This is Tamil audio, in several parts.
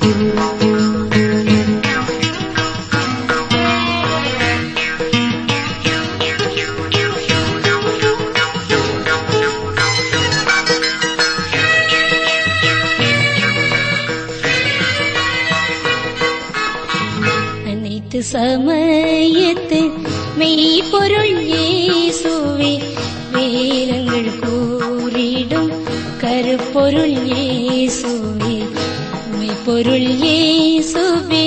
அனைத்து சமயத்து மெய்ப்பொருள் இயேசுவே வேதங்கள் கூறிடும் கருப்பொருள் இயேசுவே மெய்ப்பொருள் இயேசுவே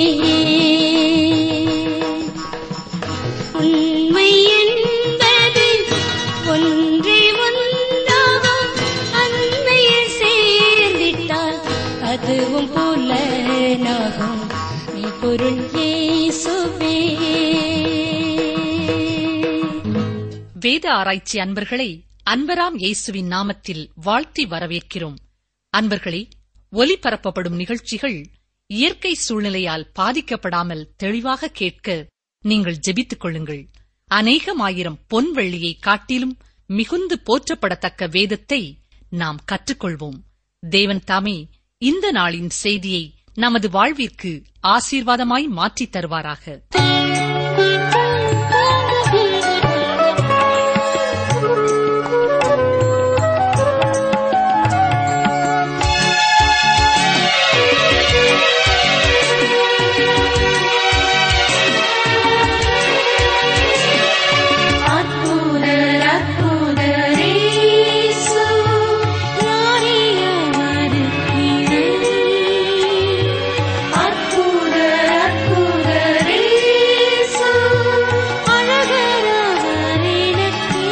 உண்மை என்பது ஒன்றே ஒன்றாகும் அன்மையில் சேர்ந்திட்டால் அதுவும் புலனாகும் மெய்ப்பொருள் இயேசுவே வேத ஆராய்ச்சி அன்பர்களை அன்பராம் இயேசுவின் நாமத்தில் வாழ்த்தி வரவேற்கிறோம் அன்பர்களே ஒலிபரப்பப்படும் நிகழ்ச்சிகள் இயற்கை சூழ்நிலையால் பாதிக்கப்படாமல் தெளிவாக கேட்க நீங்கள் ஜெபித்துக் கொள்ளுங்கள் அநேகமாயிரம் பொன் வெள்ளியை காட்டிலும் மிகுந்து போற்றப்படத்தக்க வேதத்தை நாம் கற்றுக்கொள்வோம் தேவன் தாமே இந்த நாளின் செய்தியை நமது வாழ்விற்கு ஆசீர்வாதமாய் மாற்றித் தருவாராக அற்புதர் அற்புதரேசு ஞானியவர் அற்புதர் அற்புதரேசு அழகரவர் எனக்கே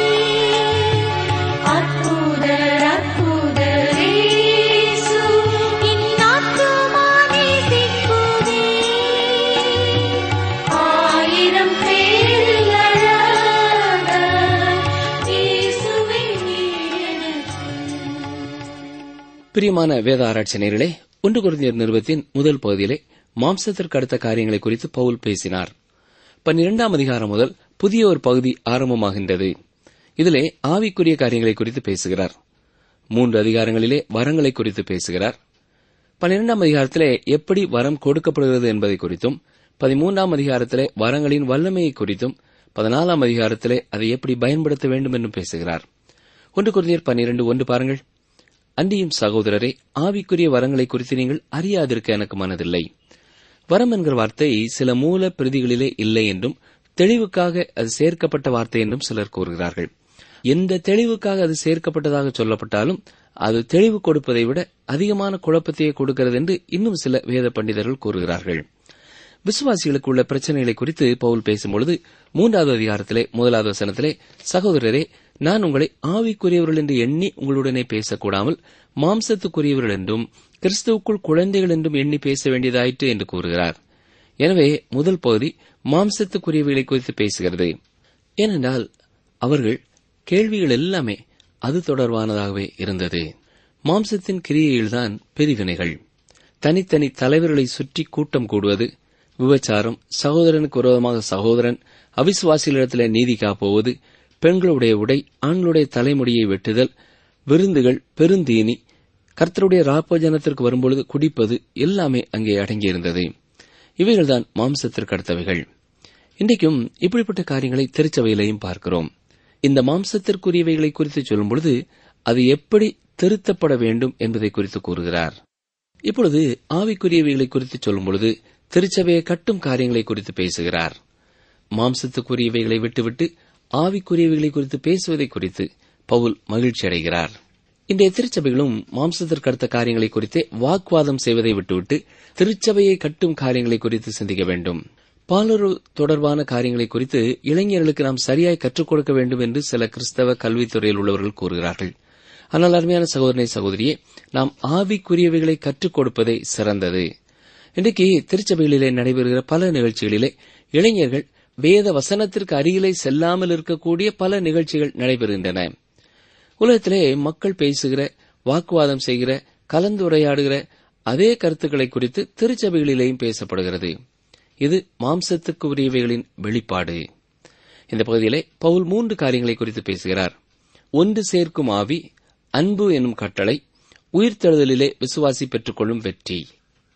அற்புதர் அற்புதரேசு இன்னாத்துமா நேசிக்குதே ஆயிரம் பேரில் அழகாய் இயேசுவே நீர் எனக்கு. பிரியமான வேத ஆராய்ச்சி நேரிலே ஒன்று குருந்தியர் நிறுவத்தின் முதல் பகுதியிலே மாம்சத்திற்கு அடுத்த காரியங்களை குறித்து பவுல் பேசினார் பன்னிரெண்டாம் அதிகாரம் முதல் புதிய ஒரு பகுதி ஆரம்பமாகின்றது இதிலே ஆவிக்குரிய காரியங்களை குறித்து பேசுகிறார் மூன்று அதிகாரங்களிலே வரங்களை குறித்து பேசுகிறார் பன்னிரெண்டாம் அதிகாரத்திலே எப்படி வரம் கொடுக்கப்படுகிறது என்பதை குறித்தும் பதிமூன்றாம் அதிகாரத்திலே வரங்களின் வல்லமையை குறித்தும் பதினாலாம் அதிகாரத்திலே அதை எப்படி பயன்படுத்த வேண்டும் என்றும் பேசுகிறார் ஒன்று குருந்தியர் பன்னிரண்டு ஒன்று பாருங்கள் அன்றியும் சகோதரரே ஆவிக்குரிய வரங்களை குறித்து நீங்கள் அறியாதிருக்க எனக்கு மனதில்லை வரம் என்கிற வார்த்தை சில மூல பிரதிகளிலே இல்லை என்றும் தெளிவுக்காக அது சேர்க்கப்பட்ட வார்த்தை என்றும் சிலர் கூறுகிறார்கள் எந்த தெளிவுக்காக அது சேர்க்கப்பட்டதாக சொல்லப்பட்டாலும் அது தெளிவு கொடுப்பதை விட அதிகமான குழப்பத்தையே கொடுக்கிறது என்று இன்னும் சில வேத பண்டிதர்கள் கூறுகிறார்கள் விசுவாசிகளுக்கு உள்ள பிரச்சனைகளை குறித்து பவுல் பேசும்பொழுது மூன்றாவது அதிகாரத்திலே முதலாவது வசனத்திலே சகோதரரே நான் உங்களை ஆவிக்குரியவர்கள் என்று எண்ணி உங்களுடனே பேசக்கூடாமல் மாம்சத்துக்குரியவர்கள் என்றும் கிறிஸ்துவுக்குள் குழந்தைகள் என்றும் எண்ணி பேச வேண்டியதாயிற்று என்று கூறுகிறார் எனவே முதல் பகுதி மாம்சத்துக்குரியவைகளை குறித்து பேசுகிறது ஏனென்றால் அவர்கள் கேள்விகள் எல்லாமே அது தொடர்பானதாகவே இருந்தது மாம்சத்தின் கிரியையில்தான் பெரிவினைகள் தனித்தனி தலைவர்களை சுற்றி கூட்டம் கூடுவது விபச்சாரம் சகோதரனுக்கு விரோதமாக சகோதரன் அவிசுவாசிகளிடத்திலே நீதி காப்போவது பெண்களுடைய உடை ஆண்களுடைய தலைமுடியை வெட்டுதல் விருந்துகள் பெருந்தீனி கர்த்தருடைய ராப்போஜனத்திற்கு வரும்பொழுது குடிப்பது எல்லாமே அங்கே அடங்கியிருந்தது இவைகள்தான் மாம்சத்திற்கு அடுத்தவைகள் இன்றைக்கும் இப்படிப்பட்ட காரியங்களை திருச்சபையிலையும் பார்க்கிறோம் இந்த மாம்சத்திற்குரியவைகளை குறித்து சொல்லும்பொழுது அது எப்படி திருத்தப்பட வேண்டும் என்பதை குறித்து கூறுகிறார் இப்பொழுது ஆவிக்குரியவைகளை குறித்து சொல்லும்பொழுது திருச்சபையை கட்டும் காரியங்களை குறித்து பேசுகிறார் மாம்சத்துக்குரியவைகளை விட்டுவிட்டு ஆவிக்குரியவைகளை குறித்து பேசுவதை குறித்து பவுல் மகிழ்ச்சி அடைகிறார் இன்றைய திருச்சபைகளும் மாம்சத்திற்கு அடுத்த காரியங்களை குறித்தே வாக்குவாதம் செய்வதை விட்டுவிட்டு திருச்சபையை கட்டும் காரியங்களை குறித்து சிந்திக்க வேண்டும் பாலுறவு தொடர்பான காரியங்களை குறித்து இளைஞர்களுக்கு நாம் சரியாய் கற்றுக் கொடுக்க வேண்டும் என்று சில கிறிஸ்தவ கல்வித்துறையில் உள்ளவர்கள் கூறுகிறார்கள் ஆனால் அருமையான சகோதரனை சகோதரியே நாம் ஆவிக்குரியவைகளை கற்றுக் கொடுப்பதே சிறந்தது இன்றைக்கு திருச்சபைகளிலே நடைபெறுகிற பல நிகழ்ச்சிகளிலே இளைஞர்கள் வேத வசனத்திற்கு அருகிலே செல்லாமல் இருக்கக்கூடிய பல நிகழ்ச்சிகள் நடைபெறுகின்றன உலகத்திலே மக்கள் பேசுகிற வாக்குவாதம் செய்கிற கலந்துரையாடுகிற அதே கருத்துக்களை குறித்து திருச்சபைகளிலேயும் பேசப்படுகிறது இது மாம்சத்துக்கு உரியவைகளின் வெளிப்பாடு இந்த பகுதியிலே பவுல் மூன்று காரியங்களை குறித்து பேசுகிறார் ஒன்று சேர்க்கும் ஆவி அன்பு எனும் கட்டளை உயிர்த்தெழுதலிலே விசுவாசி பெற்றுக்கொள்ளும் வெற்றி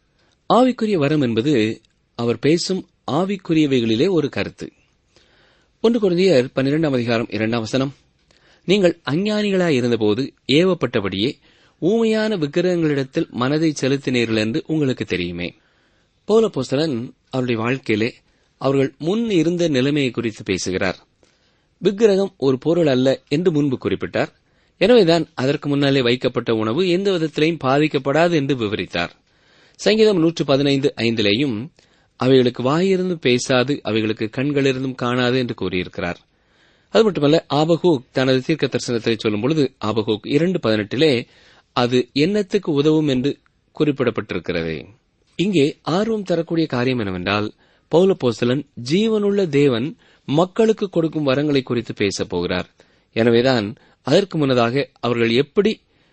ஆவிக்குரிய வரம் என்பது அவர் பேசும் ஆவிக்குரியவைகளிலே ஒரு கருத்து ஒன்று குருந்தியர் பன்னிரெண்டாம் அதிகாரம் இரண்டாம் வசனம் நீங்கள் அஞ்ஞானிகளாய் இருந்தபோது ஏவப்பட்டபடியே ஊமையான விக்கிரகங்களிடத்தில் மனதை செலுத்தினீர்கள் என்று உங்களுக்கு தெரியுமே பௌலபோஸ்தலன் அவருடைய வாழ்க்கையிலே அவர்கள் முன் இருந்த நிலைமையை குறித்து பேசுகிறார் விக்கிரகம் ஒரு பொருள் அல்ல என்று முன்பு குறிப்பிட்டார் எனவேதான் அதற்கு முன்னாலே வைக்கப்பட்ட உணவு எந்த விதத்திலையும் பாதிக்கப்படாது என்று விவரித்தார் சங்கீதம் நூற்று பதினைந்து ஐந்திலேயும் அவைகளுக்கு வாயிருந்து பேசாது அவைகளுக்கு கண்களிருந்தும் காணாது என்று கூறியிருக்கிறார் அது மட்டுமல்ல ஆபகூக் தனது தீர்க்க தரிசனத்தை சொல்லும் பொழுது ஆபகூக் இரண்டு பதினெட்டிலே அது எண்ணத்துக்கு உதவும் என்று குறிப்பிடப்பட்டிருக்கிறது இங்கே ஆர்வம் தரக்கூடிய காரியம் என்னவென்றால் பௌலபோஸ்தலன் ஜீவனுள்ள தேவன் மக்களுக்கு கொடுக்கும் வரங்களை குறித்து பேசப் போகிறார் எனவேதான் அதற்கு முன்னதாக அவர்கள் எப்படி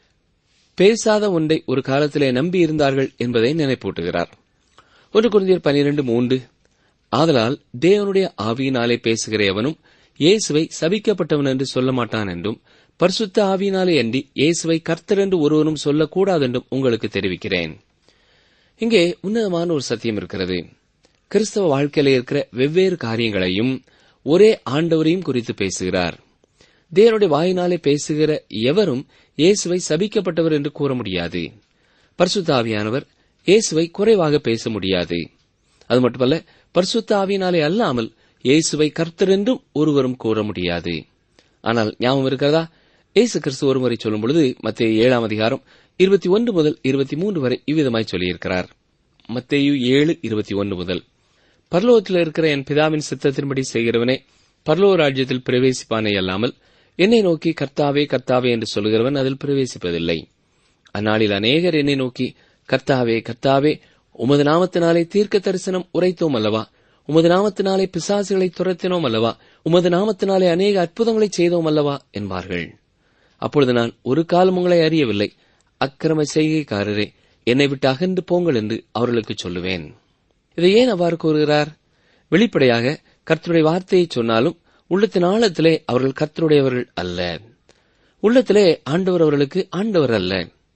பேசாத ஒன்றை ஒரு காலத்திலே நம்பி இருந்தார்கள் என்பதை நினைப்பூட்டுகிறார் ஒன்று குருந்தியர் பனிரெண்டு மூன்று ஆதலால் தேவனுடைய ஆவியினாலே பேசுகிற எவனும் இயேசுவை சபிக்கப்பட்டவன் என்று சொல்ல மாட்டான் என்றும் பரிசுத்த ஆவியினாலே அன்றி இயேசுவை கர்த்தர் என்று ஒருவனும் சொல்லக்கூடாது என்றும் உங்களுக்கு தெரிவிக்கிறேன் இங்கே உன்னதமான ஒரு சத்தியம் இருக்கிறது கிறிஸ்தவ வாழ்க்கையில இருக்கிற வெவ்வேறு காரியங்களையும் ஒரே ஆண்டவரையும் குறித்து பேசுகிறார் தேவனுடைய வாயினாலே பேசுகிற எவரும் இயேசுவை சபிக்கப்பட்டவர் என்று கூற முடியாது பரிசுத்த ஆவியானவர் இயேசுவை குறைவாக பேச முடியாது அது மட்டுமல்ல பரிசுத்த ஆவியினாலே அல்லாமல் இயேசுவை கர்த்தர் என்றும் ஒருவரும் கூற முடியாது ஆனால் ஞாபகம் இருக்கிறதா இயேசு கிறிஸ்து ஒருமுறை சொல்லும் பொழுது மத்திய ஏழாம் அதிகாரம் இருபத்தி ஒன்று முதல் இருபத்தி மூன்று வரை இவ்விதமாய் சொல்லியிருக்கிறார் மத்தேயு ஏழு இருபத்தி ஒன்று முதல் பரலோகத்தில் இருக்கிற என் பிதாவின் சித்தத்தின்படி செய்கிறவனே பரலோக ராஜ்யத்தில் பிரவேசிப்பானே அல்லாமல் என்னை நோக்கி கர்த்தாவே கர்த்தாவே என்று சொல்கிறவன் அதில் பிரவேசிப்பதில்லை அந்நாளில் அநேகர் என்னை நோக்கி கர்த்தாவே கர்த்தாவே உமது நாமத்தினாலே தீர்க்க தரிசனம் உரைத்தோம் அல்லவா உமது நாமத்தினாலே பிசாசுகளை துரத்தினோம் அல்லவா உமது நாமத்தினாலே அநேக அற்புதங்களை செய்தோம் அல்லவா என்பார்கள் அப்பொழுது நான் ஒரு காலம் உங்களை அறியவில்லை அக்கிரம செய்கைக்காரரே என்னை விட்டு அகன்று போங்கள் என்று அவர்களுக்கு சொல்லுவேன் இதை ஏன் அவ்வாறு கூறுகிறார் வெளிப்படையாக கர்த்தருடைய வார்த்தையை சொன்னாலும் உள்ளத்தின் ஆழத்திலே அவர்கள் கர்த்தருடையவர்கள் அல்ல உள்ளத்திலே ஆண்டவர் அவர்களுக்கு ஆண்டவர் அல்ல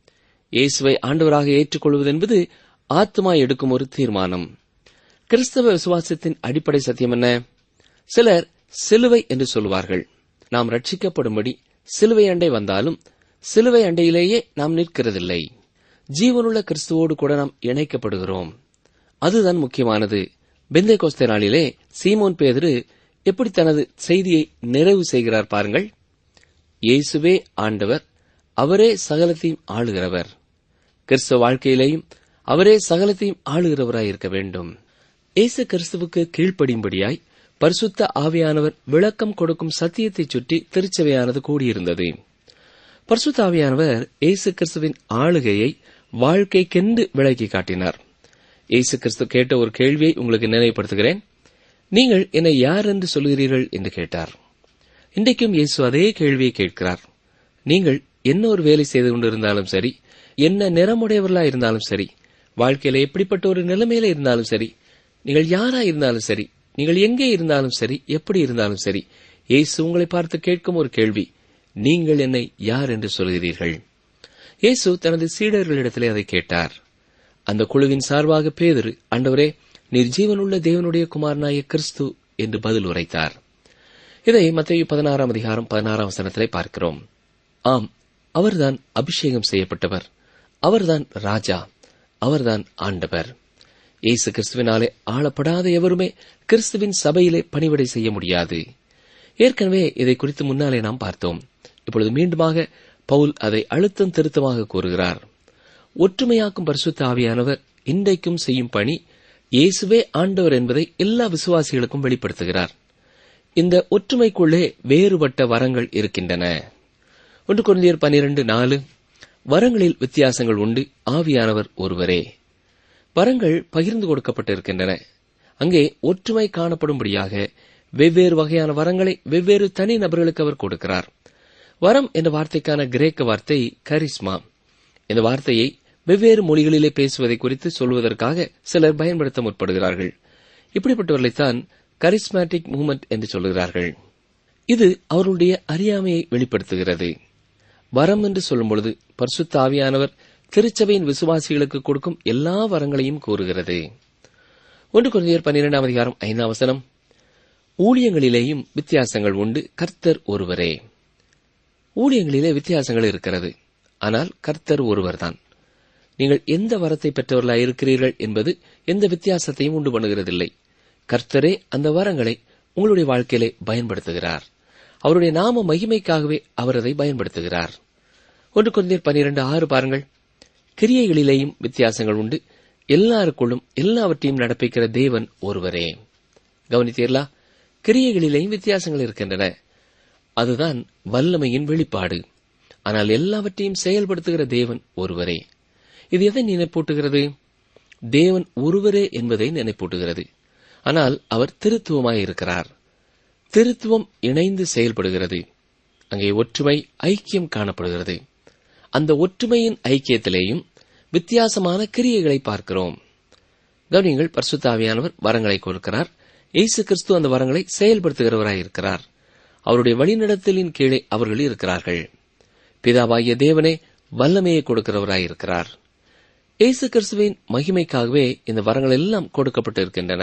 இயேசுவை ஆண்டவராக ஏற்றுக்கொள்வது என்பது ஆத்மா எடுக்கும் ஒரு தீர்மானம் கிறிஸ்தவ விசுவாசத்தின் அடிப்படை சத்தியம் என்ன சிலர் சிலுவை என்று சொல்வார்கள் நாம் ரட்சிக்கப்படும்படி சிலுவை அண்டை வந்தாலும் சிலுவை அண்டையிலேயே நாம் நிற்கிறதில்லை ஜீவனுள்ள கிறிஸ்துவோடு கூட நாம் இணைக்கப்படுகிறோம் அதுதான் முக்கியமானது பெந்தை கோஸ்தே நாளிலே சீமோன் பேதரு எப்படி தனது செய்தியை நிறைவு செய்கிறார் பாருங்கள் இயேசுவே ஆண்டவர் அவரே சகலத்தையும் ஆளுகிறவர் கிறிஸ்தவ வாழ்க்கையிலேயும் அவரே சகலத்தையும் ஆளுகிறவராய் இருக்க வேண்டும் இயேசு கிறிஸ்துவுக்கு கீழ்ப்படியும்படியாய் பரிசுத்த ஆவியானவர் விளக்கம் கொடுக்கும் சத்தியத்தை சுற்றி திருச்சபையானது கூடியிருந்தது பரிசுத்த ஆவியானவர் இயேசு கிறிஸ்துவின் ஆளுகையை வாழ்க்கைக்கென்று விளக்கி காட்டினார் இயேசு கிறிஸ்து கேட்ட ஒரு கேள்வியை உங்களுக்கு நினைவுபடுத்துகிறேன் நீங்கள் என்னை யார் என்று சொல்கிறீர்கள் என்று கேட்டார் இன்றைக்கும் இயேசு அதே கேள்வியை கேட்கிறார் நீங்கள் என்ன ஒரு வேலை செய்து கொண்டிருந்தாலும் சரி என்ன நிறமுடையவர்களா இருந்தாலும் சரி வாழ்க்கையில எப்படிப்பட்ட ஒரு நிலைமையில இருந்தாலும் சரி நீங்கள் யாரா இருந்தாலும் சரி நீங்கள் எங்கே இருந்தாலும் சரி எப்படி இருந்தாலும் சரி இயேசு உங்களை பார்த்து கேட்கும் ஒரு கேள்வி நீங்கள் என்னை யார் என்று சொல்கிறீர்கள் இயேசு தனது சீடர்களிடத்திலே அதை கேட்டார் அந்த குழுவின் சார்பாக பேதரு ஆண்டவரே நீர் ஜீவனுள்ள தேவனுடைய குமாரனாய கிறிஸ்து என்று பதில் உரைத்தார் இதை மத்திய பதினாறாம் அதிகாரம் பதினாறாம் வசனத்திலே பார்க்கிறோம் ஆம் அவர்தான் அபிஷேகம் செய்யப்பட்டவர் அவர்தான் ராஜா அவர்தான் ஆண்டவர் இயேசு கிறிஸ்துவினாலே ஆளப்படாத எவருமே கிறிஸ்துவின் சபையிலே பணிவிடை செய்ய முடியாது ஏற்கனவே இதை குறித்து முன்னாலே நாம் பார்த்தோம் இப்பொழுது மீண்டுமாக பவுல் அதை அழுத்தம் திருத்தமாக கூறுகிறார் ஒற்றுமையாக்கும் பரிசுத்த ஆவியானவர் இன்றைக்கும் செய்யும் பணி இயேசுவே ஆண்டவர் என்பதை எல்லா விசுவாசிகளுக்கும் வெளிப்படுத்துகிறார் இந்த ஒற்றுமைக்குள்ளே வேறுபட்ட வரங்கள் இருக்கின்றன ஒன்று குழந்தையர் பனிரெண்டு நாலு வரங்களில் வித்தியாசங்கள் உண்டு ஆவியானவர் ஒருவரே வரங்கள் பகிர்ந்து கொடுக்கப்பட்டிருக்கின்றன அங்கே ஒற்றுமை காணப்படும்படியாக வெவ்வேறு வகையான வரங்களை வெவ்வேறு தனி நபர்களுக்கு அவர் கொடுக்கிறார் வரம் என்ற வார்த்தைக்கான கிரேக்க வார்த்தை கரிஸ்மா இந்த வார்த்தையை வெவ்வேறு மொழிகளிலே பேசுவதை குறித்து சொல்வதற்காக சிலர் பயன்படுத்த முற்படுகிறார்கள் இப்படிப்பட்டவர்களைத்தான் கரிஸ்மேட்டிக் மூவ்மெண்ட் என்று சொல்கிறார்கள் இது அவர்களுடைய அறியாமையை வெளிப்படுத்துகிறது வரம் என்று சொல்லும் பொழுது பரிசுத்த ஆவியானவர் திருச்சபையின் விசுவாசிகளுக்கு கொடுக்கும் எல்லா வரங்களையும் கூறுகிறது ஒன்று குழந்தையர் பன்னிரெண்டாம் அதிகாரம் ஐந்தாம் வசனம் ஊழியங்களிலேயும் வித்தியாசங்கள் உண்டு கர்த்தர் ஒருவரே ஊழியங்களிலே வித்தியாசங்கள் இருக்கிறது ஆனால் கர்த்தர் ஒருவர்தான் நீங்கள் எந்த வரத்தை பெற்றவர்களாய் இருக்கிறீர்கள் என்பது எந்த வித்தியாசத்தையும் உண்டு பண்ணுகிறதில்லை கர்த்தரே அந்த வரங்களை உங்களுடைய வாழ்க்கையிலே பயன்படுத்துகிறார் அவருடைய நாம மகிமைக்காகவே அவர் அதை பயன்படுத்துகிறார் ஒன்று கொண்டீர் பனிரெண்டு ஆறு பாருங்கள் கிரியைகளிலேயும் வித்தியாசங்கள் உண்டு எல்லாருக்குள்ளும் எல்லாவற்றையும் நடப்பிக்கிற தேவன் ஒருவரே கவனித்தீர்களா கிரியைகளிலேயும் வித்தியாசங்கள் இருக்கின்றன அதுதான் வல்லமையின் வெளிப்பாடு ஆனால் எல்லாவற்றையும் செயல்படுத்துகிற தேவன் ஒருவரே இது எதை நினைப்பூட்டுகிறது தேவன் ஒருவரே என்பதை நினைப்பூட்டுகிறது ஆனால் அவர் திருத்துவமாயிருக்கிறார் திருத்துவம் இணைந்து செயல்படுகிறது அங்கே ஒற்றுமை ஐக்கியம் காணப்படுகிறது அந்த ஒற்றுமையின் ஐக்கியத்திலேயும் வித்தியாசமான கிரியைகளை பார்க்கிறோம் கவனியங்கள் பரிசுத்தாவியானவர் வரங்களை கொடுக்கிறார் இயேசு கிறிஸ்து அந்த வரங்களை செயல்படுத்துகிறவராயிருக்கிறார் அவருடைய வழிநடத்தலின் கீழே அவர்கள் இருக்கிறார்கள் பிதாவாகிய தேவனே வல்லமையை கொடுக்கிறவராயிருக்கிறார் இயேசு கிறிஸ்துவின் மகிமைக்காகவே இந்த வரங்கள் எல்லாம் கொடுக்கப்பட்டிருக்கின்றன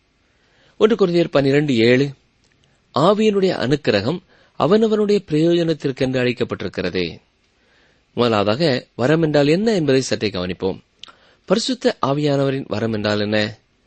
ஒன்று குருந்தியர் பன்னிரண்டு ஏழு ஆவியனுடைய அனுக்கிரகம் அவனவனுடைய பிரயோஜனத்திற்கென்று அளிக்கப்பட்டிருக்கிறது முதலாவதாக வரம் என்றால் என்ன என்பதை சற்றே கவனிப்போம் பரிசுத்த ஆவியானவரின் வரம் என்றால் என்ன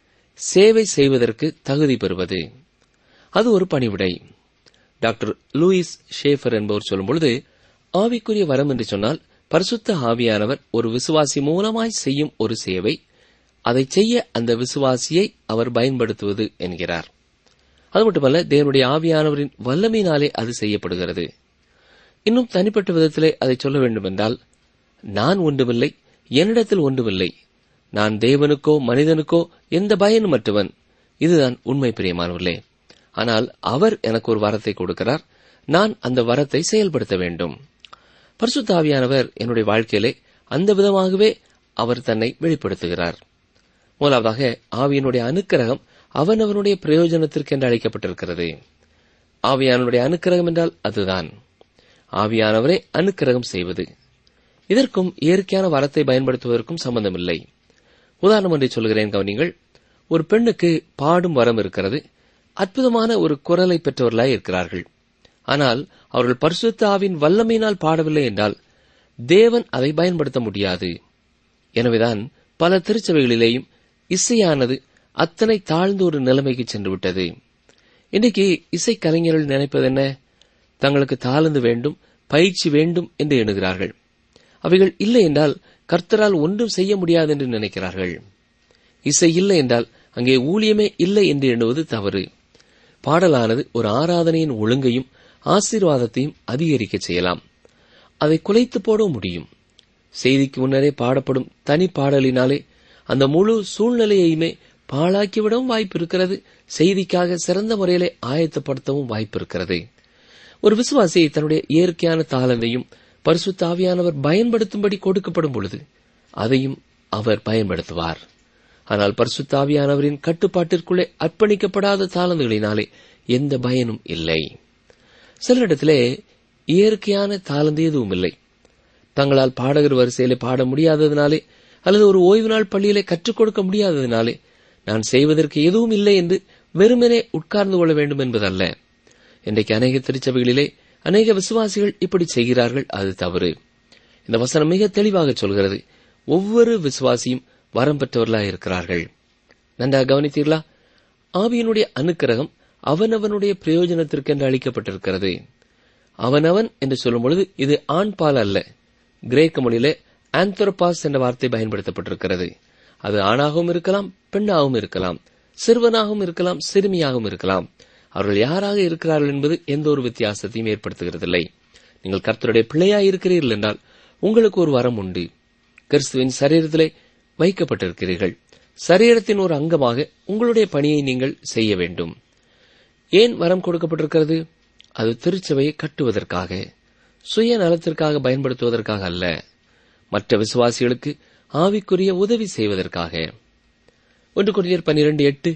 சேவை செய்வதற்கு தகுதி பெறுவது அது ஒரு பணிவிடை டாக்டர் லூயிஸ் ஷேஃபர் என்பவர் சொல்லும்பொழுது ஆவிக்குரிய வரம் என்று சொன்னால் பரிசுத்த ஆவியானவர் ஒரு விசுவாசி மூலமாய் செய்யும் ஒரு சேவை அதை செய்ய அந்த விசுவாசியை அவர் பயன்படுத்துவது என்கிறார் அது மட்டுமல்ல தேவனுடைய ஆவியானவரின் வல்லமையினாலே அது செய்யப்படுகிறது இன்னும் தனிப்பட்ட விதத்திலே அதை சொல்ல வேண்டுமென்றால் நான் ஒன்றுமில்லை என்னிடத்தில் ஒன்றுமில்லை நான் தேவனுக்கோ மனிதனுக்கோ எந்த பயனும் மற்றவன் இதுதான் உண்மை பிரியமானவர்களே ஆனால் அவர் எனக்கு ஒரு வரத்தை கொடுக்கிறார் நான் அந்த வரத்தை செயல்படுத்த வேண்டும் பரிசுத்தாவியானவர் என்னுடைய வாழ்க்கையிலே அந்த விதமாகவே அவர் தன்னை வெளிப்படுத்துகிறார் முதலாவதாக ஆவியனுடைய அனுக்கிரகம் அவனவனுடைய பிரயோஜனத்திற்கென்று அழைக்கப்பட்டிருக்கிறது ஆவியானவனுடைய அனுக்கிரகம் என்றால் அதுதான் ஆவியானவரை அனுக்கிரகம் செய்வது இதற்கும் இயற்கையான வரத்தை பயன்படுத்துவதற்கும் சம்பந்தமில்லை உதாரணம் ஒன்றை சொல்கிறேன் கவனிங்கள் ஒரு பெண்ணுக்கு பாடும் வரம் இருக்கிறது அற்புதமான ஒரு குரலை பெற்றவர்களாய் இருக்கிறார்கள் ஆனால் அவர்கள் பரிசுத்த ஆவின் வல்லமையினால் பாடவில்லை என்றால் தேவன் அதை பயன்படுத்த முடியாது எனவேதான் பல திருச்சபைகளிலேயும் இசையானது அத்தனை தாழ்ந்த ஒரு நிலைமைக்கு சென்று விட்டது இன்றைக்கு இசை கலைஞர்கள் நினைப்பது என்ன தங்களுக்கு தாளந்து வேண்டும் பயிற்சி வேண்டும் என்று எண்ணுகிறார்கள் அவைகள் இல்லை என்றால் கர்த்தரால் ஒன்றும் செய்ய முடியாது என்று நினைக்கிறார்கள் இசை இல்லை என்றால் அங்கே ஊழியமே இல்லை என்று எண்ணுவது தவறு பாடலானது ஒரு ஆராதனையின் ஒழுங்கையும் ஆசீர்வாதத்தையும் அதிகரிக்க செய்யலாம் அதை குலைத்து போட முடியும் செய்திக்கு முன்னரே பாடப்படும் தனி பாடலினாலே அந்த முழு சூழ்நிலையையுமே பாழாக்கிவிடவும் வாய்ப்பு இருக்கிறது செய்திக்காக சிறந்த முறையிலே ஆயத்தப்படுத்தவும் வாய்ப்பு இருக்கிறது ஒரு விசுவாசி தன்னுடைய இயற்கையான தாளந்தையும் பரிசுத்த ஆவியானவர் பயன்படுத்தும்படி கொடுக்கப்படும் பொழுது அதையும் அவர் பயன்படுத்துவார் ஆனால் பரிசுத்த ஆவியானவரின் கட்டுப்பாட்டிற்குள்ளே அர்ப்பணிக்கப்படாத தாளந்துகளினாலே எந்த பயனும் இல்லை சிலரிடத்திலே இயற்கையான தாளந்து எதுவும் இல்லை தங்களால் பாடகர் வரிசையிலே பாட முடியாததினாலே அல்லது ஒரு ஓய்வு நாள் பள்ளியிலே கற்றுக் கொடுக்க முடியாததினாலே நான் செய்வதற்கு எதுவும் இல்லை என்று வெறுமனே உட்கார்ந்து கொள்ள வேண்டும் என்பதல்ல இன்றைக்கு அநேக திருச்சபைகளிலே அநேக விசுவாசிகள் இப்படி செய்கிறார்கள் அது தவறு இந்த வசனம் மிக தெளிவாக சொல்கிறது ஒவ்வொரு விசுவாசியும் வரம் பெற்றவர்களாக இருக்கிறார்கள் நன்றாக கவனித்தீர்களா ஆவியினுடைய அனுக்கிரகம் அவனவனுடைய பிரயோஜனத்திற்கென்று அளிக்கப்பட்டிருக்கிறது அவனவன் என்று சொல்லும் பொழுது இது ஆண் பால் அல்ல கிரேக்க மொழியிலே ஆந்த்ரோபாஸ் என்ற வார்த்தை பயன்படுத்தப்பட்டிருக்கிறது அது ஆணாகவும் இருக்கலாம் பெண்ணாகவும் இருக்கலாம் சிறுவனாகவும் இருக்கலாம் சிறுமியாகவும் இருக்கலாம் அவர்கள் யாராக இருக்கிறார்கள் என்பது எந்த ஒரு வித்தியாசத்தையும் ஏற்படுத்துகிறதில்லை நீங்கள் கர்த்தருடைய பிள்ளையாய் இருக்கிறீர்கள் என்றால் உங்களுக்கு ஒரு வரம் உண்டு கிறிஸ்துவின் சரீரத்திலே வைக்கப்பட்டிருக்கிறீர்கள் சரீரத்தின் ஒரு அங்கமாக உங்களுடைய பணியை நீங்கள் செய்ய வேண்டும் ஏன் வரம் கொடுக்கப்பட்டிருக்கிறது அது திருச்சபையை கட்டுவதற்காக சுய நலத்திற்காக பயன்படுத்துவதற்காக அல்ல மற்ற விசுவாசிகளுக்கு ஆவிக்குரிய உதவி செய்வதற்காக ஒன்று கொடியர் பன்னிரண்டு எட்டு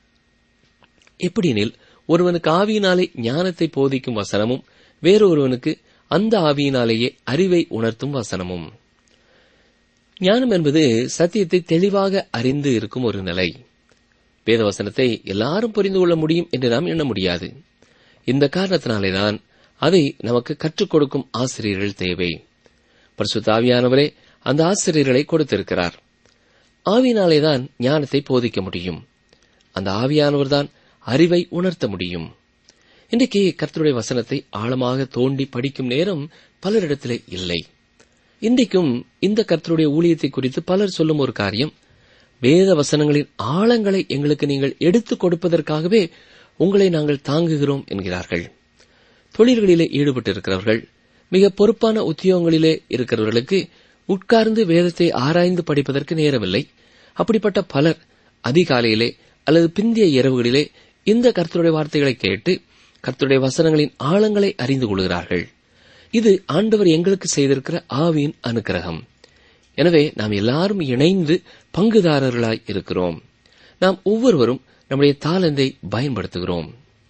எப்படியெனில் ஒருவனுக்கு ஆவியினாலே ஞானத்தை போதிக்கும் வசனமும் வேறொருவனுக்கு அந்த ஆவியினாலேயே அறிவை உணர்த்தும் வசனமும் ஞானம் என்பது சத்தியத்தை தெளிவாக அறிந்து இருக்கும் ஒரு நிலை வேதவசனத்தை எல்லாரும் புரிந்து கொள்ள முடியும் என்று நாம் எண்ண முடியாது இந்த காரணத்தினாலேதான் அதை நமக்கு கற்றுக் கொடுக்கும் ஆசிரியர்கள் தேவை பரிசுத்த ஆவியானவரே அந்த ஆசிரியர்களை கொடுத்திருக்கிறார் ஆவியினாலேதான் ஞானத்தை போதிக்க முடியும் அந்த ஆவியானவர்தான் அறிவை உணர்த்த முடியும் இன்றைக்கு கர்த்தருடைய வசனத்தை ஆழமாக தோண்டி படிக்கும் நேரம் பலரிடத்திலே இல்லை இன்றைக்கும் இந்த கர்த்தருடைய ஊழியத்தை குறித்து பலர் சொல்லும் ஒரு காரியம் வேத வசனங்களின் ஆழங்களை எங்களுக்கு நீங்கள் எடுத்துக் கொடுப்பதற்காகவே உங்களை நாங்கள் தாங்குகிறோம் என்கிறார்கள் தொழில்களிலே ஈடுபட்டிருக்கிறவர்கள் மிக பொறுப்பான உத்தியோகங்களிலே இருக்கிறவர்களுக்கு உட்கார்ந்து வேதத்தை ஆராய்ந்து படிப்பதற்கு நேரமில்லை அப்படிப்பட்ட பலர் அதிகாலையிலே அல்லது பிந்திய இரவுகளிலே இந்த கர்த்தருடைய வார்த்தைகளை கேட்டு கர்த்தருடைய வசனங்களின் ஆழங்களை அறிந்து கொள்கிறார்கள் இது ஆண்டவர் எங்களுக்கு செய்திருக்கிற ஆவியின் அனுக்கிரகம் எனவே நாம் எல்லாரும் இணைந்து பங்குதாரர்களாய் இருக்கிறோம் நாம் ஒவ்வொருவரும் நம்முடைய தாளந்தை பயன்படுத்துகிறோம்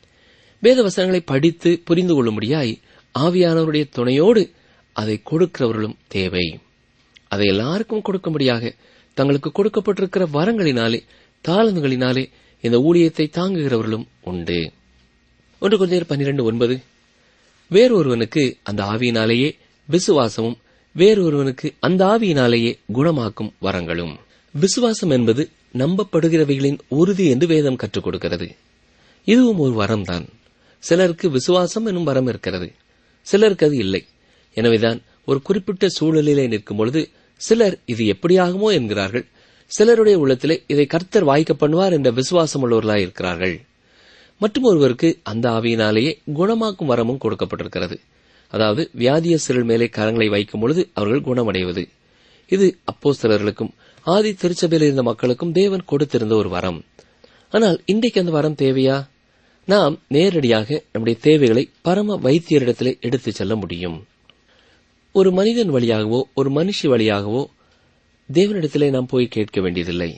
வேத வசனங்களை படித்து புரிந்து கொள்ளும்படியாய் ஆவியானவருடைய துணையோடு அதை கொடுக்கிறவர்களும் தேவை அதை எல்லாருக்கும் கொடுக்கும்படியாக தங்களுக்கு கொடுக்கப்பட்டிருக்கிற வரங்களினாலே தாளந்துகளினாலே இந்த ஊழியத்தை தாங்குகிறவர்களும் உண்டு ஒன்று கொஞ்சம் பன்னிரண்டு ஒன்பது வேறொருவனுக்கு அந்த ஆவியினாலேயே விசுவாசமும் வேறொருவனுக்கு அந்த ஆவியினாலேயே குணமாக்கும் வரங்களும் விசுவாசம் என்பது நம்பப்படுகிறவைகளின் உறுதி என்று வேதம் கற்றுக் கொடுக்கிறது இதுவும் ஒரு வரம்தான் சிலருக்கு விசுவாசம் என்னும் வரம் இருக்கிறது சிலருக்கு அது இல்லை எனவேதான் ஒரு குறிப்பிட்ட சூழலிலே நிற்கும் பொழுது சிலர் இது எப்படியாகுமோ என்கிறார்கள் சிலருடைய உள்ளத்திலே இதை கர்த்தர் வாய்க்க பண்ணுவார் என்ற விசுவாசம் உள்ளவர்களாய் இருக்கிறார்கள் மற்றும் ஒருவருக்கு அந்த ஆவியினாலேயே குணமாக்கும் வரமும் கொடுக்கப்பட்டிருக்கிறது அதாவது வியாதியஸ்தர்கள் மேலே கரங்களை வைக்கும் பொழுது அவர்கள் குணமடைவது இது அப்போஸ்தலர்களுக்கும் ஆதி திருச்சபையில் இருந்த மக்களுக்கும் தேவன் கொடுத்திருந்த ஒரு வரம் ஆனால் இன்றைக்கு அந்த வரம் தேவையா நாம் நேரடியாக நம்முடைய தேவைகளை பரம வைத்தியரிடத்திலே எடுத்துச் செல்ல முடியும் ஒரு மனிதன் வழியாகவோ ஒரு மனுஷி வழியாகவோ தேவனிடத்திலே நாம் போய் கேட்க வேண்டியதில்லை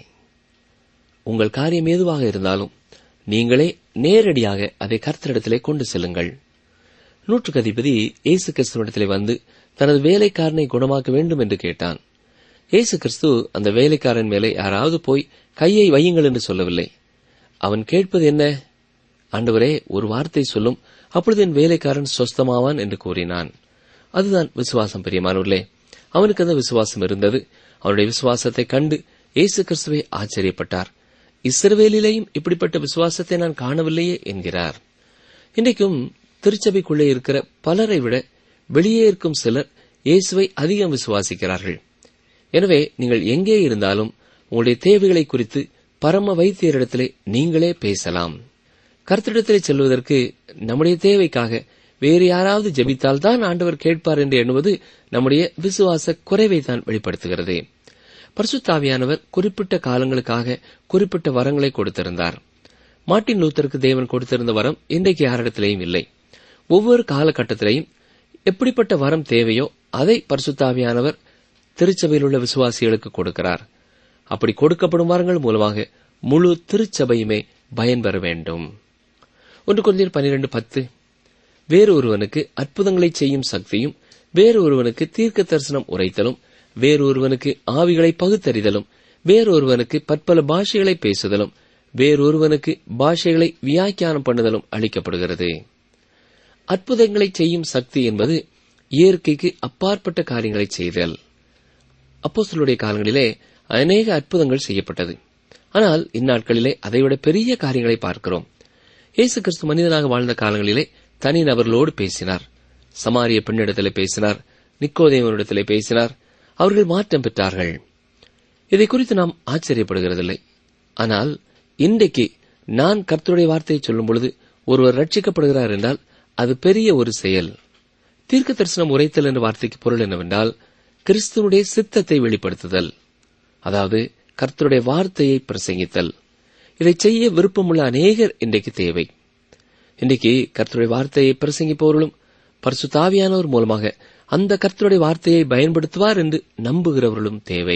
உங்கள் காரியம் எதுவாக இருந்தாலும் நீங்களே நேரடியாக அதை கர்த்தரிடத்திலே கொண்டு செல்லுங்கள் நூற்றுக்கு அதிபதி இயேசு கிறிஸ்துவனிடத்திலே வந்து தனது வேலைக்காரனை குணமாக்க வேண்டும் என்று கேட்டான் இயேசு கிறிஸ்து அந்த வேலைக்காரன் மேலே யாராவது போய் கையை வையுங்கள் என்று சொல்லவில்லை அவன் கேட்பது என்ன ஆண்டவரே ஒரு வார்த்தை சொல்லும் அப்பொழுது என் வேலைக்காரன் சொஸ்தமாவான் என்று கூறினான் அதுதான் விசுவாசம் பிரியமானவர்களே அவனுக்கு அந்த விசுவாசம் இருந்தது அவனுடைய விசுவாசத்தை கண்டு இயேசு கிறிஸ்துவை ஆச்சரியப்பட்டார் இஸ்ரவேலிலேயும் இப்படிப்பட்ட விசுவாசத்தை நான் காணவில்லையே என்கிறார் இன்றைக்கும் திருச்சபைக்குள்ளே இருக்கிற பலரை விட வெளியே இருக்கும் சிலர் இயேசுவை அதிகம் விசுவாசிக்கிறார்கள் எனவே நீங்கள் எங்கே இருந்தாலும் உங்களுடைய தேவைகளை குறித்து பரம வைத்தியரிடத்திலே நீங்களே பேசலாம் கர்த்தரிடத்திலே செல்வதற்கு நம்முடைய தேவைக்காக வேறு யாராவது ஜெபித்தால் தான் ஆண்டவர் கேட்பார் என்று எண்ணுவது நம்முடைய விசுவாச குறைவை தான் வெளிப்படுத்துகிறது பரிசுத்தாவியானவர் குறிப்பிட்ட காலங்களுக்காக குறிப்பிட்ட வரங்களை கொடுத்திருந்தார் மார்ட்டின் லூத்தருக்கு தேவன் கொடுத்திருந்த வரம் இன்றைக்கு யாரிடத்திலேயும் இல்லை ஒவ்வொரு காலகட்டத்திலையும் எப்படிப்பட்ட வரம் தேவையோ அதை பரிசுத்தாவியானவர் திருச்சபையில் உள்ள விசுவாசிகளுக்கு கொடுக்கிறார் அப்படி கொடுக்கப்படும் வரங்கள் மூலமாக முழு திருச்சபையுமே பயன்பெற வேண்டும் ஒன்று கொஞ்சம் பனிரெண்டு பத்து வேறொருவனுக்கு அற்புதங்களை செய்யும் சக்தியும் வேறொருவனுக்கு தீர்க்க தரிசனம் உரைத்தலும் வேறொருவனுக்கு ஆவிகளை பகுத்தறிதலும் வேறொருவனுக்கு பற்பல பாஷைகளை பேசுதலும் வேறொருவனுக்கு பாஷைகளை வியாக்கியானம் பண்ணுதலும் அளிக்கப்படுகிறது அற்புதங்களை செய்யும் சக்தி என்பது இயற்கைக்கு அப்பாற்பட்ட காரியங்களை செய்தல் அப்போஸ்தலருடைய காலங்களிலே அநேக அற்புதங்கள் செய்யப்பட்டது ஆனால் இந்நாட்களிலே அதைவிட பெரிய காரியங்களை பார்க்கிறோம் இயேசு கிறிஸ்து மனிதனாக வாழ்ந்த காலங்களிலே தனி நபர்களோடு பேசினார் சமாரிய பெண்ணிடத்திலே பேசினார் நிக்கோதேவனிடத்திலே பேசினார் அவர்கள் மாற்றம் பெற்றார்கள் இதை குறித்து நாம் ஆச்சரியப்படுகிறதில்லை ஆனால் இன்றைக்கு நான் கர்த்தருடைய வார்த்தையை சொல்லும் பொழுது ஒருவர் ரட்சிக்கப்படுகிறார் என்றால் அது பெரிய ஒரு செயல் தீர்க்க தரிசனம் உரைத்தல் என்ற வார்த்தைக்கு பொருள் என்னவென்றால் கிறிஸ்துவனுடைய சித்தத்தை வெளிப்படுத்துதல் அதாவது கர்த்தருடைய வார்த்தையை பிரசங்கித்தல் இதை செய்ய விருப்பமுள்ள அநேகர் இன்றைக்கு தேவை இன்றைக்கு கர்த்தருடைய வார்த்தையை பிரசங்கிப்பவர்களும் பரிசுத்தாவியானவர் மூலமாக அந்த கர்த்தருடைய வார்த்தையை பயன்படுத்துவார் என்று நம்புகிறவர்களும் தேவை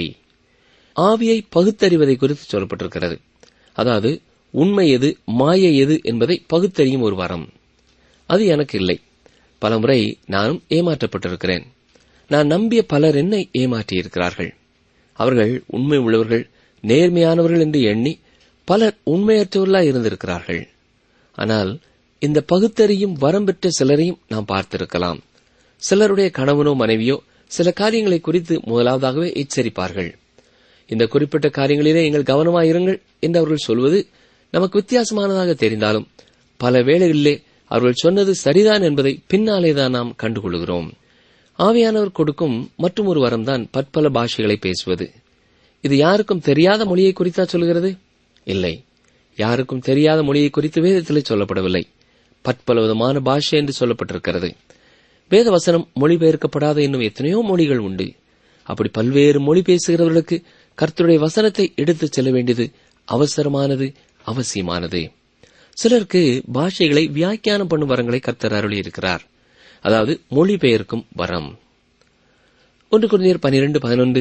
ஆவியை பகுத்தறிவதை குறித்து சொல்லப்பட்டிருக்கிறது அதாவது உண்மை எது மாயை எது என்பதை பகுத்தறியும் ஒரு வரம் அது எனக்கு இல்லை பலமுறை நானும் ஏமாற்றப்பட்டிருக்கிறேன் நான் நம்பிய பலர் என்னை ஏமாற்றியிருக்கிறார்கள் அவர்கள் உண்மை உள்ளவர்கள் நேர்மையானவர்கள் என்று எண்ணி பலர் உண்மையற்றவர்களாய் இருந்திருக்கிறார்கள் ஆனால் இந்த பகுத்தறியும் வரம் பெற்ற சிலரையும் நாம் பார்த்திருக்கலாம் சிலருடைய கணவனோ மனைவியோ சில காரியங்களை குறித்து முதலாவதாகவே எச்சரிப்பார்கள் இந்த குறிப்பிட்ட காரியங்களிலே நீங்கள் கவனமாயிருங்கள் என்று அவர்கள் சொல்வது நமக்கு வித்தியாசமானதாக தெரிந்தாலும் பல வேளைகளிலே அவர்கள் சொன்னது சரிதான் என்பதை பின்னாலேதான் நாம் கண்டுகொள்கிறோம் ஆவியானவர் கொடுக்கும் மற்றும் ஒரு வரம்தான் பற்பல பாஷைகளை பேசுவது இது யாருக்கும் தெரியாத மொழியை குறித்தா சொல்கிறது இல்லை யாருக்கும் தெரியாத மொழியை குறித்து வேதத்திலே சொல்லப்படவில்லை பற்பல விதமான பாஷை என்று சொல்லப்பட்டிருக்கிறது வேத வசனம் மொழிபெயர்க்கப்படாத இன்னும் எத்தனையோ மொழிகள் உண்டு அப்படி பல்வேறு மொழி பேசுகிறவர்களுக்கு கர்த்தருடைய வசனத்தை எடுத்துச் செல்ல வேண்டியது அவசரமானது அவசியமானது சிலருக்கு பாஷைகளை வியாக்கியானம் பண்ணும் வரங்களை கர்த்தர் அருளியிருக்கிறார் அதாவது மொழிபெயர்க்கும் வரம் ஒன்று குருந்தியர் பனிரெண்டு பதினொன்று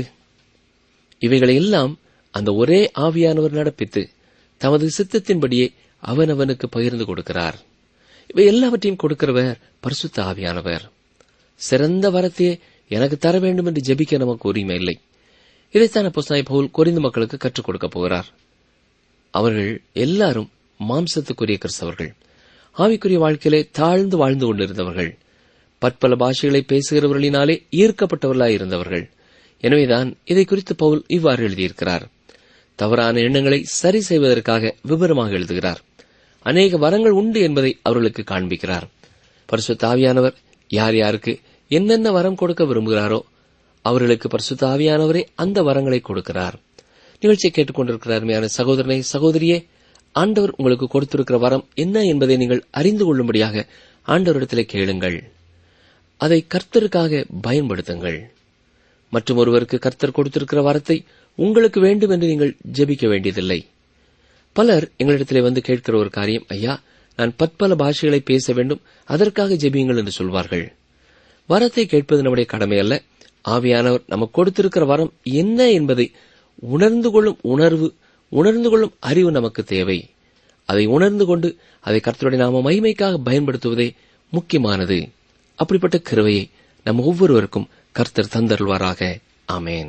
இவைகளை எல்லாம் அந்த ஒரே ஆவியானவர் நடப்பித்து தமது சித்தத்தின்படியே அவனவனுக்கு பகிர்ந்து கொடுக்கிறார் இவை எல்லாவற்றையும் கொடுக்கிறவர் பரிசுத்த ஆவியானவர் சிறந்த வரத்தையே எனக்கு தர வேண்டும் என்று ஜெபிக்க நமக்கு உரிமை இல்லை இதைத்தான் அப்போஸ்தலனாகிய பவுல் கொரிந்து மக்களுக்கு கற்றுக் கொடுக்கப் போகிறார் அவர்கள் எல்லாரும் மாம்சத்துக்குரிய கிறிஸ்தவர்கள் ஆவிக்குரிய வாழ்க்கையிலே தாழ்ந்து வாழ்ந்து கொண்டிருந்தவர்கள் பற்பல பாஷைகளை பேசுகிறவர்களினாலே ஈர்க்கப்பட்டவர்களாய் இருந்தவர்கள் எனவேதான் இதை குறித்து பவுல் இவ்வாறு எழுதியிருக்கிறார் தவறான எண்ணங்களை சரி செய்வதற்காக விவரமாக எழுதுகிறார் அநேக வரங்கள் உண்டு என்பதை அவர்களுக்கு காண்பிக்கிறார் பரிசுத்த ஆவியானவர் யார் யாருக்கு என்னென்ன வரம் கொடுக்க விரும்புகிறாரோ அவர்களுக்கு பரிசுத்த ஆவியானவரே அந்த வரங்களை கொடுக்கிறார் நிகழ்ச்சியை கேட்டுக்கொண்டிருக்கிற அருமையான சகோதரனை சகோதரியே ஆண்டவர் உங்களுக்கு கொடுத்திருக்கிற வரம் என்ன என்பதை நீங்கள் அறிந்து கொள்ளும்படியாக ஆண்டவரிடத்திலே கேளுங்கள் அதை கர்த்தருக்காக பயன்படுத்துங்கள் மற்றும் ஒருவருக்கு கர்த்தர் கொடுத்திருக்கிற வரத்தை உங்களுக்கு வேண்டும் என்று நீங்கள் ஜெபிக்க வேண்டியதில்லை பலர் எங்களிடத்திலே வந்து கேட்கிற ஒரு காரியம் ஐயா நான் பற்பல பாஷைகளை பேச வேண்டும் அதற்காக ஜெபியுங்கள் என்று சொல்வார்கள் வரத்தை கேட்பது நம்முடைய கடமை அல்ல ஆவியானவர் நமக்கு கொடுத்திருக்கிற வரம் என்ன என்பதை உணர்ந்து கொள்ளும் உணர்வு உணர்ந்து கொள்ளும் அறிவு நமக்கு தேவை அதை உணர்ந்து கொண்டு அதை கர்த்தருடைய நாம மகிமைக்காக பயன்படுத்துவதே முக்கியமானது அப்படிப்பட்ட கிருவையை நம் ஒவ்வொருவருக்கும் கர்த்தர் தந்தருள்வாராக ஆமேன்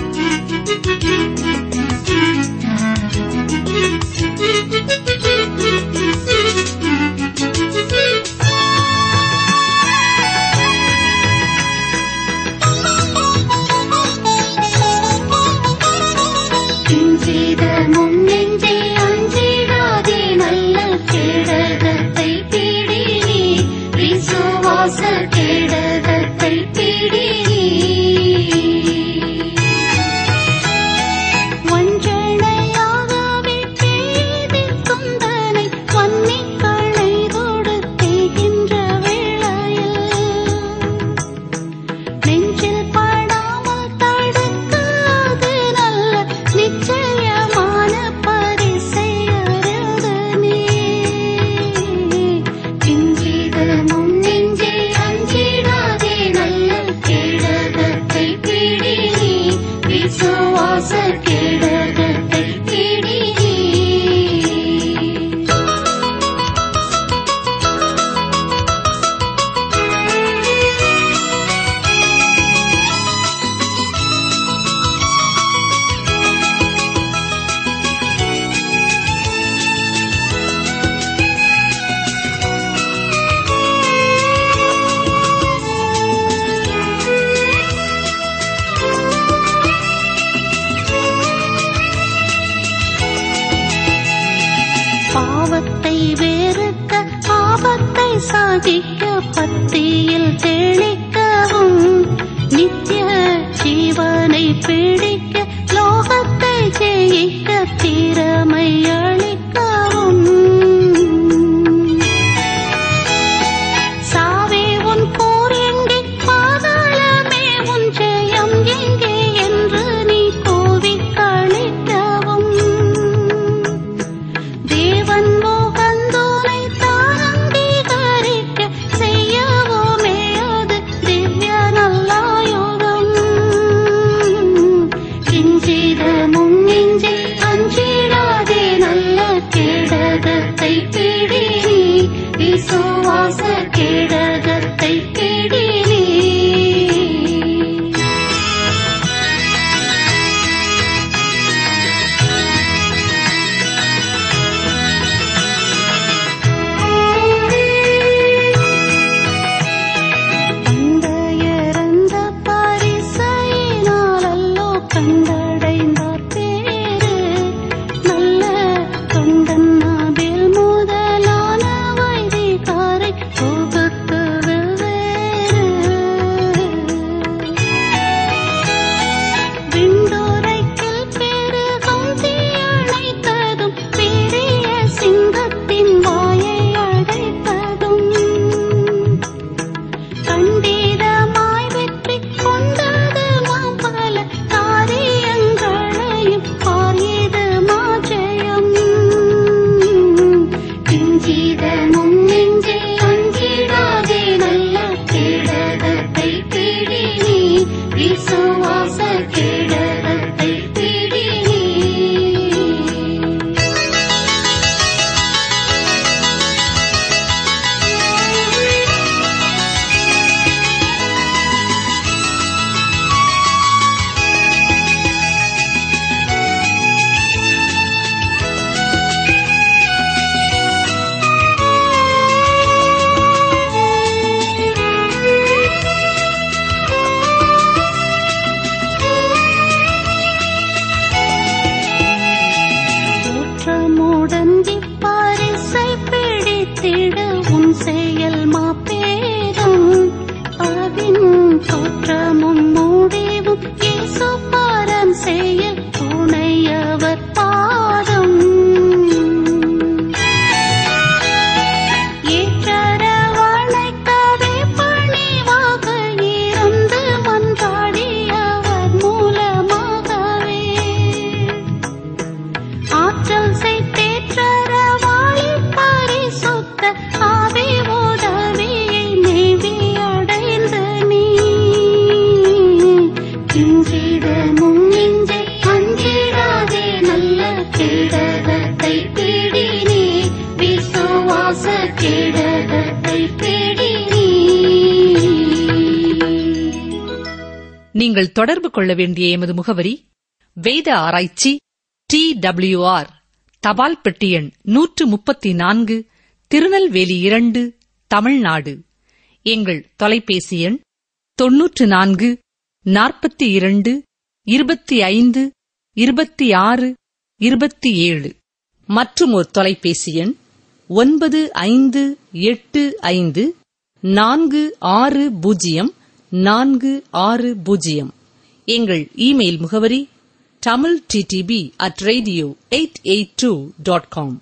கிஞ்சித முன்னெஞ்சை அஞ்சிடாதே நல்ல கேடகத்தை பிடி நீ விசுவாச கேடகத்தை பிடி நீ வஞ்சனையாகவே பேதிக்கும் தனை வன்னிக்களை கொடுத்தேகின்ற வேளையில் நெஞ்சில் படாமல் தடுக்காது நல்ல நிச்சயமான பரிசை அறிந்து நீ கிஞ்சித முன் நெஞ்சை அஞ்சிடாதே நல்ல கேடகத்தை பிடி நீ விசுவாச கேடகத்தை பிடி நீ பாவத்தை வெறுக்க பாவத்தை சாதிக்க பத்தியில் தெளிக்கவும் நித்திய ஜீவனை பிடிக்க லோகத்தை ஜெயிக்க திறமை அளிக்கவும் சாவே உன் போர் எங்கே பாதாளமே உன் ஜெயம் எங்கே என்று நீ கோவிக் கழிக்கவும் தேவன் மோகந்தோனை தான் அங்கீகரிக்க செய்யவோமே அது திவ்ய நல்லாயுதம் கிஞ்சித முன்னிஞ்சை அஞ்சிடாதே நல்ல கேடகத்தை செய்ய துணையவர் பாதம் ஏற்றரவணைக்கவே பணிவாக இருந்து மன்றாடியவர் மூலமாகவே ஆற்றல் செய்தேற்றரவாளி பரிசுத்த ஆவி உதவியை மேவி அடைந்த நீ இன்றிடமும் நெஞ்சை அஞ்சிடாதே நல்ல கேடகத்தை தேடி நீ விசுவாச கேடகத்தை தேடி நீ நீங்கள் தொடர்பு கொள்ள வேண்டிய எமது முகவரி வேத ஆராய்ச்சி டி ஆர் தபால் பெட்டி எண் நூற்று முப்பத்தி நான்கு திருநெல்வேலி இரண்டு தமிழ்நாடு எங்கள் தொலைபேசி எண் தொன்னூற்று நான்கு நாற்பத்தி இரண்டு இருபத்தி ஐந்து இருபத்தி ஆறு இருபத்தி ஏழு மற்றும் ஒரு தொலைபேசி எண் ஒன்பது ஐந்து எட்டு ஐந்து நான்கு ஆறு பூஜ்ஜியம் நான்கு ஆறு பூஜ்ஜியம் எங்கள் இமெயில் முகவரி Tamil DDP at radio eight eight two dot com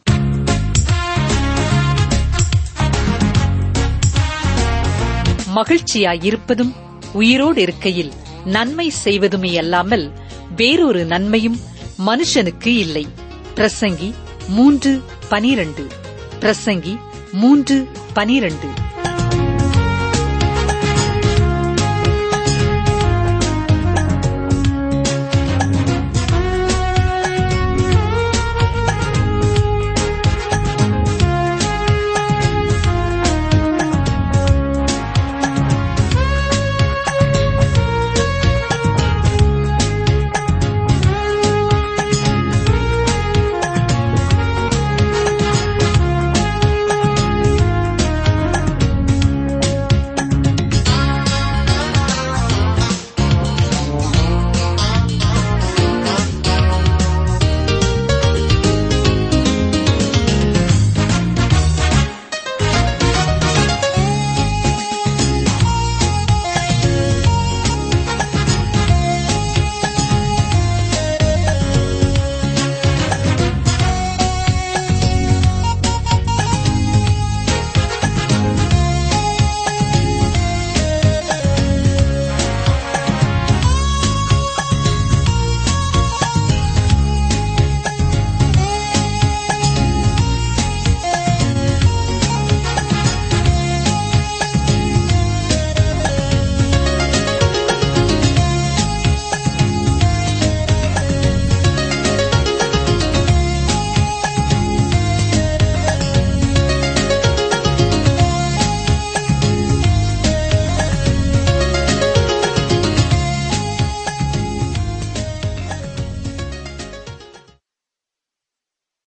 மகிழ்ச்சியாயிருப்பதும் உயிரோடு இருக்கையில் நன்மை செய்வதுமே அல்லாமல் வேறொரு நன்மையும் மனுஷனுக்கு இல்லை பிரசங்கி மூன்று பனிரண்டு பிரசங்கி மூன்று பனிரண்டு